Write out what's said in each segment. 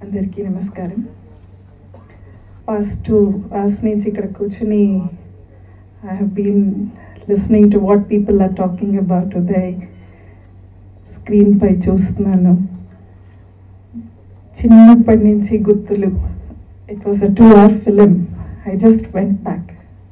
అందరికీ నమస్కారం first first నుంచి ఇక్కడ కూర్చుని I have been listening to what people are talking about Uday screen పై చూస్తున్నాను చిన్నప్పటి నుంచి గుర్తులు it was a two hour film I just went back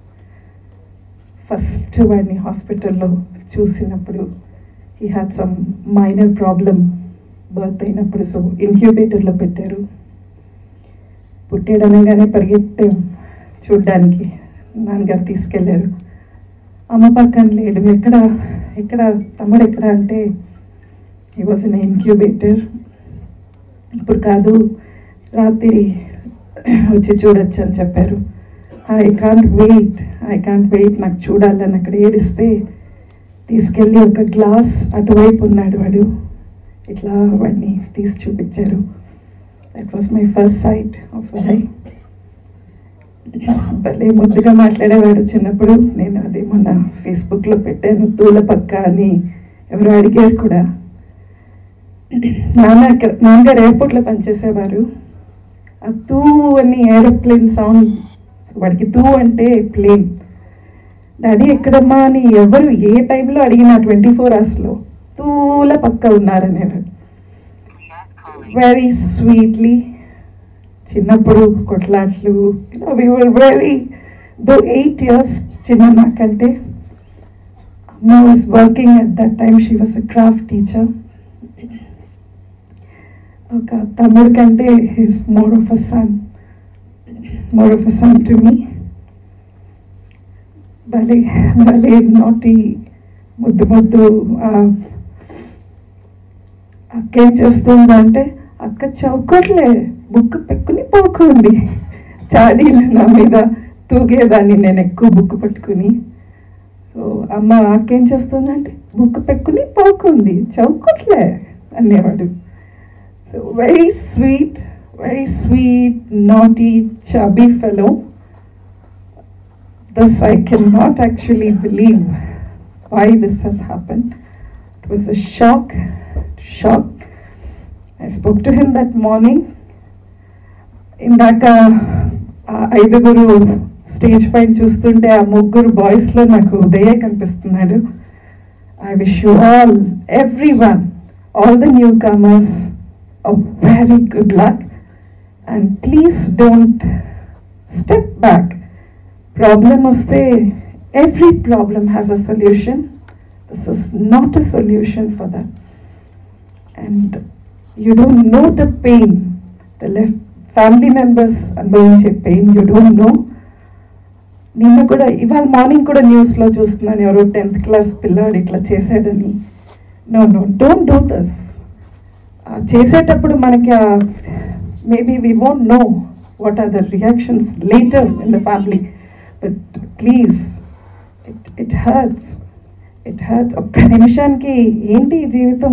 first వాడిని హాస్పిటల్లో చూసినప్పుడు he had some minor problem birth అయినప్పుడు సో ఇన్క్యూబేటర్లో పెట్టారు పుట్టేడనగానే పరిగెత్తాం చూడ్డానికి నాన్నగారు తీసుకెళ్ళారు అమ్మ పక్కన లేడు ఎక్కడ ఎక్కడ తమ్ముడు ఎక్కడ అంటే హీ వాజ్ ఇన్ ఇన్క్యూబేటర్ ఇప్పుడు కాదు రాత్రి వచ్చి చూడొచ్చు అని చెప్పారు I can't wait I can't wait నాకు చూడాలని అక్కడ ఏడిస్తే తీసుకెళ్ళి ఒక గ్లాస్ అటువైపు ఉన్నాడు వాడు ఇట్లా వాడిని తీసి చూపించారు that was my first sight of I భలే ముద్దుగా మాట్లాడేవాడు చిన్నప్పుడు నేను అది మొన్న ఫేస్బుక్లో పెట్టాను తూల పక్క అని ఎవరు అడిగారు కూడా నాన్న అక్కడ నాన్నగారు ఎయిర్పోర్ట్లో పనిచేసేవారు ఆ తూ అని ఏరోప్లేన్ సౌండ్ వాడికి తూ అంటే ప్లేన్ డాడీ ఎక్కడమ్మా అని ఎవరు ఏ టైంలో అడిగినా ట్వంటీ ఫోర్ అవర్స్లో తూల పక్క ఉన్నారనేవారు వెరీ స్వీట్లీ చిన్నప్పుడు కొట్లాట్లు we were very though eight years చిన్న నాకంటే అమ్మ was working at that time she was a craft teacher ఒక తమ్ముడు కంటే his more of a son more of a son to me భలే భలే నాటి ముద్దు ముద్దు ఆ, అక్క ఏం చేస్తుందంటే అక్క చౌకట్లే బుక్ పెక్కుని పోకుంది చాడీలు నా మీద తూగేదాన్ని నేను ఎక్కువ బుక్ పట్టుకుని సో అమ్మ అక్క ఏం చేస్తుందంటే బుక్ పెక్కుని పోకుంది చౌకట్లే అనేవాడు so very sweet very sweet naughty chubby fellow this I cannot actually believe why this has happened. It was a shock, shock. I spoke to him that morning. ఇందాక ఆ ఐదుగురు స్టేజ్ పైన చూస్తుంటే ఆ ముగ్గురు బాయ్స్లో నాకు ఉదయే కనిపిస్తున్నాడు I wish you all everyone all the newcomers very good luck and please don't step back problem వస్తే every problem has a solution this is not a solution for that and you don't know the pain the left family members అనుభవించే pain you don't know నిన్న కూడా ఇవాళ morning కూడా న్యూస్లో చూస్తున్నాను ఎవరో tenth class పిల్లాడు ఇట్లా చేశాడని no no don't do this చేసేటప్పుడు మనకి maybe we won't know what are the reactions later in the family but please it it hurts it hurts ఒక్క నిమిషానికి ఏంటి ఈ జీవితం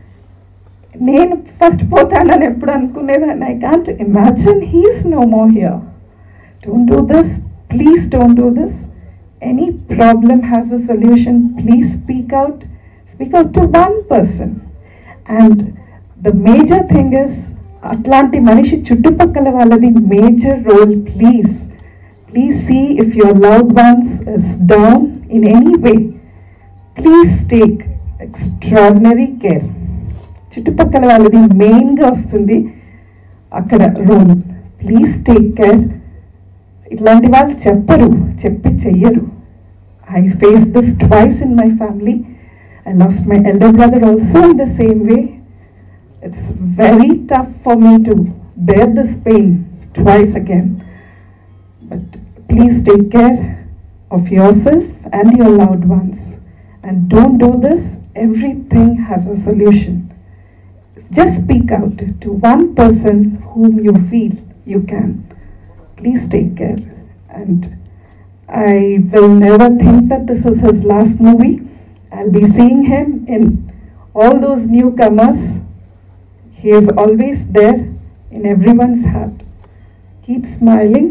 నేను ఫస్ట్ పోతానని ఎప్పుడు అనుకునేదాన్ని I can't imagine he's no more here don't do this please don't do this any problem has a solution please speak out speak out to one person and the major thing is అట్లాంటి మనిషి చుట్టుపక్కల వాళ్ళది major role please Please see if your loved ones is down in any way. Please take extraordinary care. చుట్టుపక్కల వాళ్ళది మెయిన్గా వస్తుంది అక్కడ role please take care ఇట్లాంటి వాళ్ళు చెప్పరు చెప్పి చెయ్యరు I face this twice in my family I lost my elder brother also in the same way it's very tough for me to bear this pain twice again but please take care of yourself and your loved ones and don't do this everything has a solution just speak out to one person whom you feel you can please take care and i will never think that this is his last movie i'll be seeing him in all those newcomers he is always there in everyone's heart keep smiling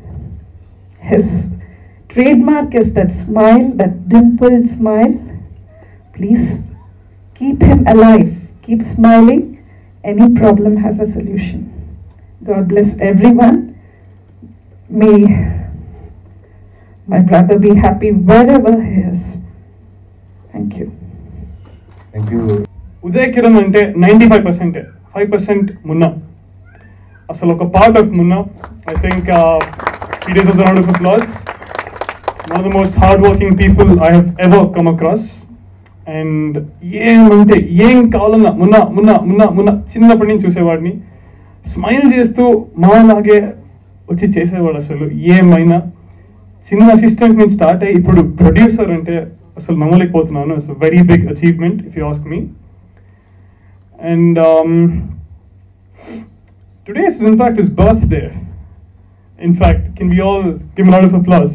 his trademark is that smile, that dimpled smile. Please keep him alive, keep smiling. Any problem has a solution. God bless everyone. May my brother be happy wherever he is. Thank you. Thank you Uday Kiran అంటే ninety five percent five percent Munna అసలు ఒక part of Munna I think it is round of applause one of the most hard working people I have ever come across and ఏమంటే ఏం కావాలన్నా మున్నా మున్నా మున్నా మున్నా చిన్నప్పటి నుంచి చూసేవాడిని smile చేస్తూ మాలాగే వచ్చి చేసేవాడు అసలు ఏమైనా చిన్న అసిస్టెంట్ నుంచి స్టార్ట్ అయ్యి ఇప్పుడు ప్రొడ్యూసర్ అంటే అసలు నమ్మలేకపోతున్నాను అసలు very big achievement if you ask me and today is in fact is birthday in fact can we all give lot of applause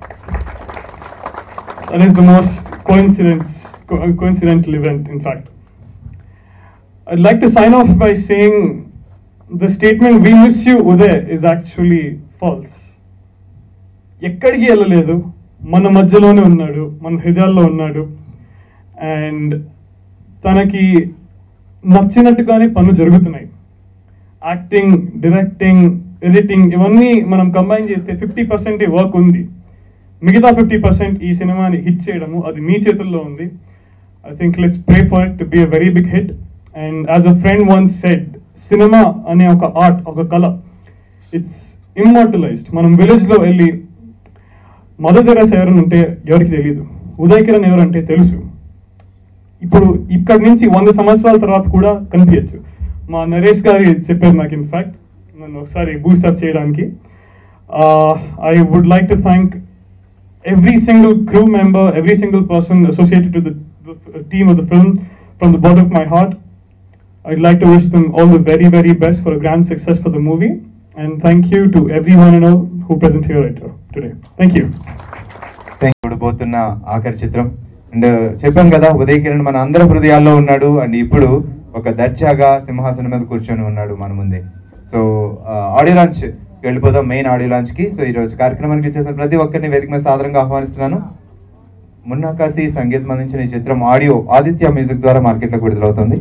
That is the most coincidence, co- coincidental event, in fact. I'd like to sign off by saying the statement, we miss you, Uday, is actually false. ఎక్కడికి వెళ్ళలేదు మన మధ్యలోనే ఉన్నాడు మన హృదయాల్లో ఉన్నాడు and తనకి నచ్చినట్టుగానే పనులు జరుగుతున్నాయి యాక్టింగ్ డైరెక్టింగ్ ఎడిటింగ్ ఇవన్నీ మనం కంబైన్ చేస్తే ఫిఫ్టీ పర్సెంట్ వర్క్ ఉంది మిగతా ఫిఫ్టీ పర్సెంట్ ఈ సినిమాని హిట్ చేయడము అది మీ చేతుల్లో ఉంది I think let's pray for it to be a very big hit and as a friend one said సినిమా అనే ఒక ఆర్ట్ ఒక కళ ఇట్స్ ఇమ్మోర్టలైజ్డ్ మనం విలేజ్లో వెళ్ళి మదర్ తెరస్ ఎవరైనా ఉంటే ఎవరికి తెలియదు ఉదయ్ కిరణ్ ఎవరంటే తెలుసు ఇప్పుడు ఇక్కడ నుంచి వంద సంవత్సరాల తర్వాత కూడా కనిపించచ్చు మా నరేష్ గారి చెప్పారు నాకు ఇన్ఫాక్ట్ నన్ను ఒకసారి బూస్టర్ చేయడానికి I would like to thank every single crew member, every single person associated to the, the team of the film from the bottom of my heart. I'd like to wish them all the very, very best for a grand success for the movie. And thank you to everyone and all who present here right here today. Thank you. Thank చూడబోతున్న ఆఖరి చిత్రం and చెప్పాం కదా ఉదయ్ కిరణ్ మన అందరి హృదయాల్లో ఉన్నాడు and ఇప్పుడు ఒక దర్జాగా సింహాసనం మీద కూర్చొని ఉన్నాడు మన ముందే సో ఆడియో లాంచ్ వెళ్ళిపోదాం మెయిన్ ఆడియో లాంచ్ కి సో ఈ రోజు కార్యక్రమానికి చేసిన ప్రతి ఒక్కరిని వేదిక మీద సాదరంగా ఆహ్వానిస్తున్నాను మున్నాకాసి సంగీతం అందించిన ఈ చిత్రం ఆడియో ఆదిత్య మ్యూజిక్ ద్వారా మార్కెట్లోకి విడుదలవుతుంది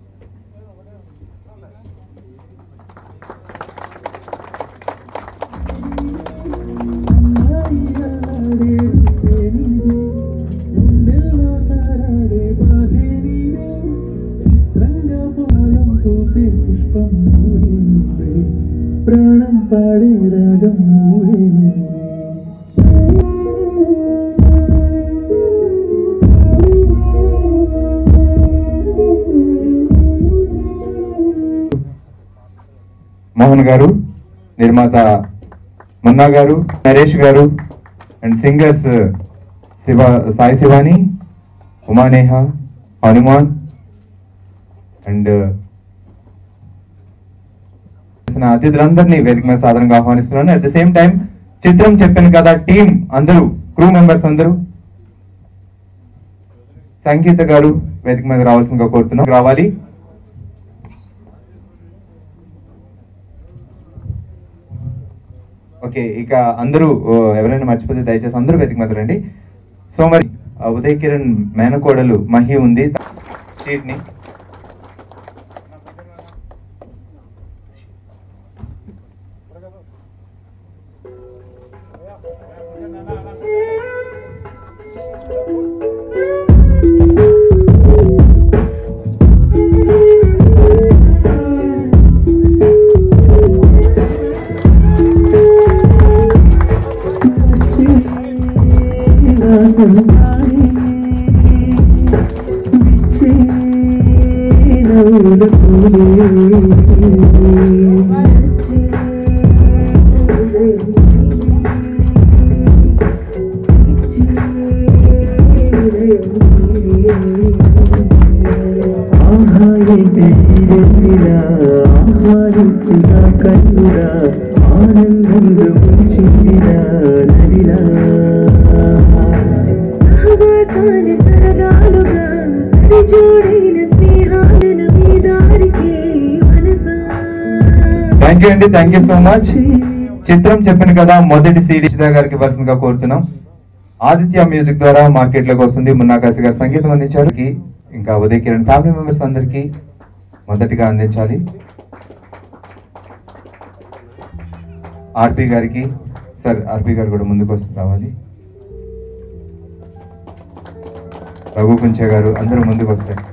ప్రాణం పాడే రాగం నువ్వే మోహన్ గారు నిర్మాత మున్నా గారు నరేష్ గారు and singers Shiva Sai Shivani ఉమానేహ Hanuman and అతిథులందరినీ వేదిక మీద సాధారణంగా ఆహ్వానిస్తున్నాను అట్ ద సేమ్ టైం చిత్రం చెప్పాను కదా టీం అందరూ క్రూ మెంబర్స్ అందరూ సంగీత గారు వేదిక మీద రావాల్సిందిగా కోరుతున్నాం రావాలి ఓకే ఇక అందరూ ఓ, ఎవరైనా మర్చిపోతే దయచేసి అందరూ వేదిక మీద రండి సో మరి ఆ, ఉదయ్ కిరణ్ మేనకోడలు మహి ఉంది స్ట్రీట్ ని ఆహ్వానిస్తున్నా కన్నురా ఆనందంలో ముంచిందిరా నదిరా సహవాసాలు సరదాలుగా సరిజోడైన స్నేహాలను మీ దారికి మనసా థ్యాంక్ యూ అండి థ్యాంక్ యూ సో మచ్ చిత్రం చెప్పాను కదా మొదటి సీడీ గారికి వరుసగా కోరుతున్నాం ఆదిత్య మ్యూజిక్ ద్వారా మార్కెట్ లోకి వస్తుంది మున్నాకాశి గారు సంగీతం అందించారు కి ఇంకా ఉదయ్ కిరణ్ ఫ్యామిలీ మెంబర్స్ అందరికి మొదటిగా అందించాలి ఆర్పి గారికి సార్ ఆర్పి గారు కూడా ముందుకు వస్తు రావాలి రఘు కుంచే గారు అందరూ ముందుకు వస్తారు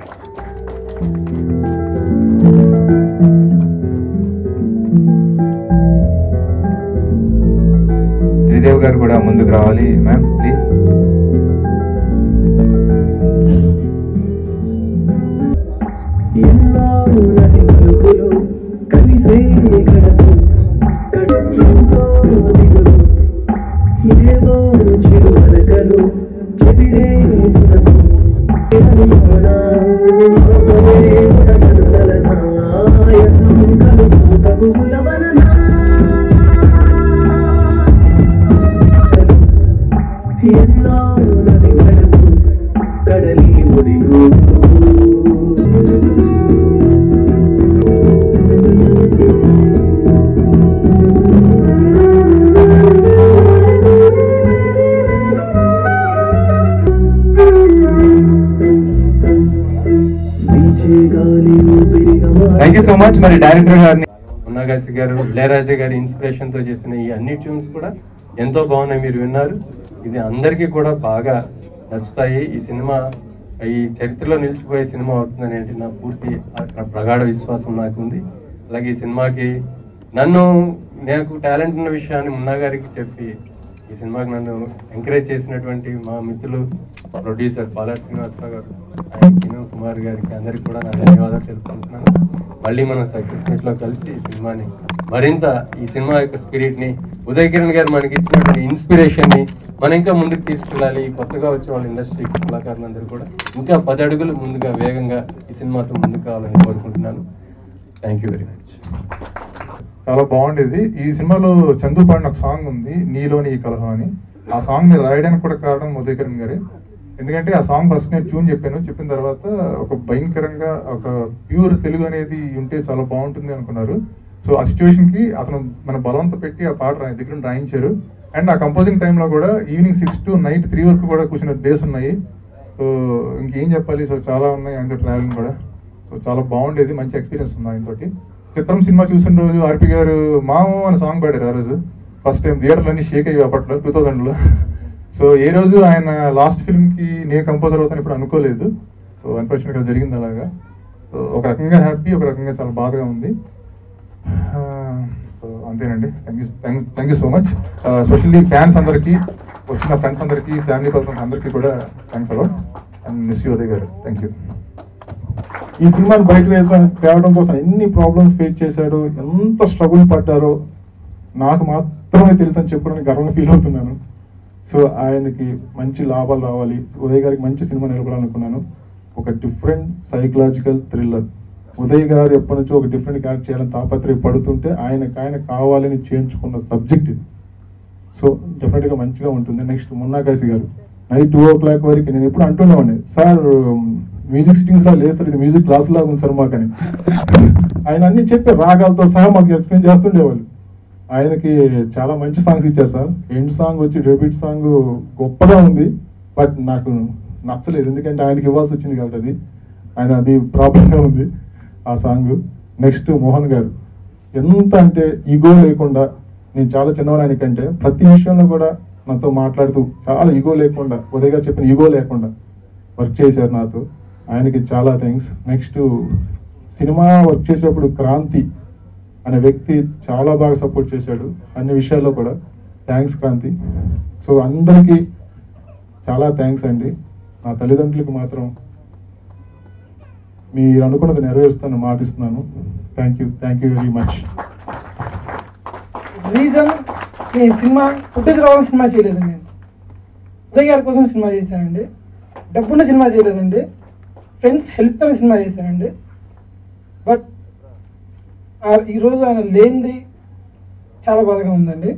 శ్రీదేవ్ గారు కూడా ముందుకు రావాలి మ్యామ్ ప్లీజ్ ఎన్నో నది మలుపులు కలిసే గడపు కడుపులో దిగులు ఏవో చిరుమలకలు చెదిరే తుదకు అనుమానా, ఆపదే ఉడతలుదలనా, ఆయాసం కలుగు తగువుల వలన. ఎన్నో నది మలుపు కడలి ఒడిలో వీచే గాలి ఊపిరిగా థ్యాంక్ యూ సో మచ్ మరి డైరెక్టర్ గారిని మున్నాగాసి గారు ఇళయరాజా గారి ఇన్స్పిరేషన్ తో చేసిన ఈ అన్ని ట్యూన్స్ కూడా ఎంతో బాగున్నాయి మీరు విన్నారు ఇది అందరికీ కూడా బాగా నచ్చుతాయి ఈ సినిమా ఈ చరిత్రలో నిలిచిపోయే సినిమా అవుతుందనేది నా పూర్తి ఆ ప్రగాఢ విశ్వాసం నాకు ఉంది అలాగే ఈ సినిమాకి నన్ను నాకు టాలెంట్ ఉన్న విషయాన్ని మున్నా గారికి చెప్పి ఈ సినిమాకి నన్ను ఎంకరేజ్ చేసినటువంటి మా మిత్రులు ప్రొడ్యూసర్ బాలా శ్రీనివాసరావు గారు ఆయన కిరణ్ కుమార్ గారికి అందరికి కూడా నా ధన్యవాదాలు తెలుపుకుంటున్నాను మళ్ళీ మనం సక్సెస్ మీట్ లో కలిసి ఈ సినిమాని మరింత ఈ సినిమా యొక్క స్పిరిట్ ని ఉదయ్ కిరణ్ గారు మనకి ఇచ్చినటువంటి ఇన్స్పిరేషన్ ని మనం ఇంకా ముందుకు తీసుకెళ్ళాలి ఈ కొత్తగా వచ్చే వాళ్ళ ఇండస్ట్రీ కళాకారులందరూ కూడా ఇంకా పది అడుగులు ముందుగా వేగంగా ఈ సినిమాతో ముందుకు రావాలని కోరుకుంటున్నాను థ్యాంక్ యూ వెరీ మచ్ చాలా బాగుండేది ఈ సినిమాలో చందు పాడిన ఒక సాంగ్ ఉంది నీలోని ఈ కలహం అని ఆ సాంగ్ ని రాయడానికి కూడా కారణం ఉదయకరణ్ గారే ఎందుకంటే ఆ సాంగ్ ఫస్ట్ నేను ట్యూన్ చెప్పాను చెప్పిన తర్వాత ఒక భయంకరంగా ఒక ప్యూర్ తెలుగు అనేది ఉంటే చాలా బాగుంటుంది అనుకున్నారు సో ఆ సిచ్యువేషన్ కి అతను మన బలవంత పెట్టి ఆ పాట రాయి దగ్గర నుండి రాయించారు అండ్ ఆ కంపోజింగ్ టైంలో కూడా evening six to night three వరకు కూడా కూర్చున్న డేస్ ఉన్నాయి సో ఇంకేం చెప్పాలి సో చాలా ఉన్నాయి ఆయనతో ట్రావెలింగ్ కూడా సో చాలా బాగుండేది మంచి ఎక్స్పీరియన్స్ ఉంది ఆయనతోటి చిత్రం సినిమా చూసిన రోజు ఆర్పి గారు మాము అని సాంగ్ పాడారు ఆ రోజు ఫస్ట్ టైం థియేటర్లు అన్ని షేక్ అయ్యి అప్పట్లో టూ థౌజండ్లో సో ఏ రోజు ఆయన లాస్ట్ ఫిల్మ్కి నేను కంపోజర్ అవుతాను ఇప్పుడు అనుకోలేదు సో అన్ఫార్చునేట్గా జరిగింది అలాగా సో ఒక రకంగా హ్యాపీ ఒక రకంగా చాలా బాధగా ఉంది ఆ, సో అంతేనండి thank you thank you so much specially fans అందరికీ వచ్చిన ఫ్రెండ్స్ అందరికీ ఫ్యామిలీ పర్సన్స్ అందరికీ కూడా thanks a lot and miss you Uday garu thank you ఈ సినిమాని బయట వేయడానికి తేవడం కోసం ఎన్ని ప్రాబ్లమ్స్ ఫేస్ చేశాడు ఎంత స్ట్రగుల్ పడ్డారో నాకు మాత్రమే తెలుసు అని చెప్పడానికి గర్వంగా ఫీల్ అవుతున్నాను సో ఆయనకి మంచి లాభాలు రావాలి ఉదయ్ గారికి మంచి సినిమా నిలబడాలనుకున్నాను ఒక డిఫరెంట్ సైకలాజికల్ థ్రిల్లర్ ఉదయ్ గారు ఎప్పటి నుంచో ఒక డిఫరెంట్ క్యారెక్టర్ చేయాలని తాపత్రయ పడుతుంటే ఆయనకు ఆయన కావాలని చేయించుకున్న సబ్జెక్ట్ ఇది సో డెఫినెట్గా మంచిగా ఉంటుంది నెక్స్ట్ మున్నాకాశి గారు నైట్ టూ ఓ క్లాక్ వరకు నేను ఎప్పుడు అంటున్నామండి సార్ మ్యూజిక్ సిట్టింగ్స్ లా లేదు సార్ ఇది మ్యూజిక్ క్లాస్ లాగా ఉంది సార్ మాకని ఆయన అన్ని చెప్పి రాగాలతో సహా మాకు ఎక్స్ప్లెయిన్ చేస్తుండేవాళ్ళు ఆయనకి చాలా మంచి సాంగ్స్ ఇచ్చారు సార్ ఎండ్ సాంగ్ వచ్చి డెబ్యూట్ సాంగ్ గొప్పగా ఉంది బట్ నాకు నచ్చలేదు ఎందుకంటే ఆయనకి ఇవ్వాల్సి వచ్చింది కాబట్టి అది ఆయన అది ప్రాబ్లంగా ఉంది ఆ సాంగ్ నెక్స్ట్ మోహన్ గారు ఎంత అంటే ఈగో లేకుండా నేను చాలా చిన్నవాడు ఆయనకంటే ప్రతి విషయంలో కూడా నాతో మాట్లాడుతూ చాలా ఈగో లేకుండా ఉదయ్ గారు చెప్పిన ఈగో లేకుండా వర్క్ చేశారు నాతో ఆయనకి చాలా థ్యాంక్స్ నెక్స్ట్ సినిమా వర్క్ చేసేటప్పుడు క్రాంతి అనే వ్యక్తి చాలా బాగా సపోర్ట్ చేశాడు అన్ని విషయాల్లో కూడా థ్యాంక్స్ క్రాంతి సో అందరికీ చాలా థ్యాంక్స్ అండి నా తల్లిదండ్రులకు మాత్రం మీరు అనుకున్నది నెరవేరుస్తాను మాటిస్తున్నాను thank you thank you very much reason నేను సినిమా ఫుటేజ్ రావాలని సినిమా చేయలేదు నేను ఉదయ్ గారి కోసం సినిమా చేశానండి డబ్బున్న సినిమా చేయలేదండి ఫ్రెండ్స్ హెల్ప్తో సినిమా చేశానండి బట్ ఆ- ఈరోజు ఆయన లేనిది చాలా బాధగా ఉందండి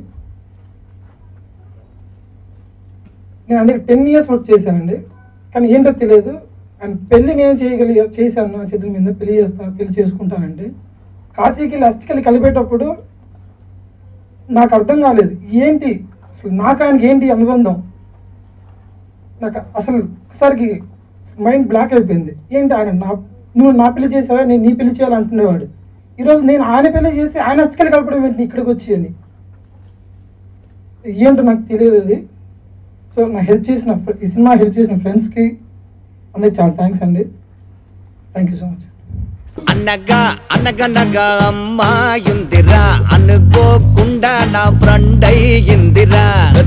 నేను అందుకే టెన్ ఇయర్స్ వర్క్ చేశానండి కానీ ఏంటో తెలియదు అండ్ పెళ్లి నేను చేయగలి చేశాను నా చేతుల మీద పెళ్లి చేస్తాను పెళ్లి చేసుకుంటానండి కాశీకి వెళ్ళి అస్థికెళ్ళి కలిపేటప్పుడు నాకు అర్థం కాలేదు ఏంటి అసలు నాకు ఆయనకి ఏంటి అనుబంధం నాకు అసలు ఒకసారికి మైండ్ బ్లాక్ అయిపోయింది ఏంటి ఆయన నా నువ్వు నా పెళ్లి చేసావా నేను నీ పెళ్లి చేయాలి అంటునేవాడు ఈరోజు నేను ఆయన పెళ్లి చేసి ఆయన అస్థికలు కలపడం ఏంటి ఇక్కడికి వచ్చి అని ఏంటో నాకు తెలియదు అది సో నాకు హెల్ప్ చేసిన fr- ఈ సినిమా హెల్ప్ చేసిన ఫ్రెండ్స్కి అందరికి చాలా థ్యాంక్స్ అండి థ్యాంక్ యూ సో మచ్ అనగా అనగనగా అమ్మాయుందిరా అనుకోకుండా నా ఫ్రెండ్ అయ్యిందిరా